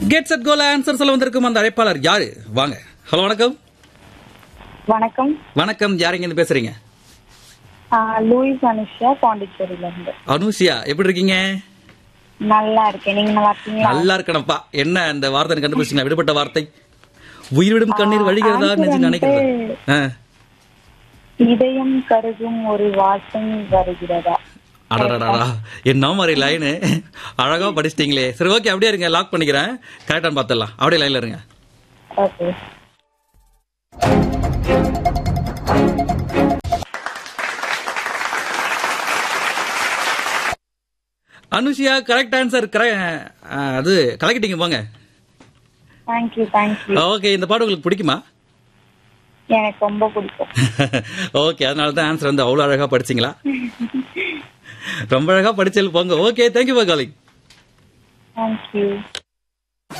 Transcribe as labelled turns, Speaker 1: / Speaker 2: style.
Speaker 1: Get set கோல் answer சொல்ல வந்திருக்கும் அந்த அழைப்பாளர் யாரு வாங்க ஹலோ வணக்கம்
Speaker 2: வணக்கம்
Speaker 1: வணக்கம் யாருங்க இருந்து பேசுறீங்க
Speaker 2: ஆஹ் லூயிஸ் அனுஷா பாண்டிச்சேரியில இருந்து
Speaker 1: அனுஷியா எப்படி இருக்கீங்க
Speaker 2: நல்லா இருக்கேன் நீங்க நல்லா இருக்கீங்களா
Speaker 1: நல்லா இருக்கணும்ப்பா என்ன இந்த வார்த்தை கண்டுபிடிச்சிங்களா விடுபட்ட வார்த்தை உயிர்விடும் கண்ணீர் வழிகிறதா
Speaker 2: answer
Speaker 1: நெஞ்சு நினைக்கிறது ஆ.
Speaker 2: இதயம் கருகும் ஒரு வாசம் வருகிறதா
Speaker 1: அடடடடா என்ன மாதிரி லைனு அழகா படிச்சிட்டீங்களே சரி ஓகே அப்படியே இருங்க லாக் பண்ணிக்கிறேன் கரெக்டானு பார்த்துடலாம் அப்படியே லைன்ல இருங்க
Speaker 2: ஓகே
Speaker 1: அனுஷியா கரெக்ட் ஆன்சர் அது கலக்கிட்டீங்க போங்க
Speaker 2: தேங்க்யூ தேங்க்யூ
Speaker 1: ஓகே இந்த பாட்டு உங்களுக்கு பிடிக்குமா
Speaker 2: எனக்கு ரொம்ப பிடிக்கும்
Speaker 1: ஓகே அதனால தான் ஆன்சர் வந்து அவ்வளோ அழகா படிச்சீங்களா ரொம்ப அழகா படிச்சல் போங்க okay thank you for calling
Speaker 2: thank you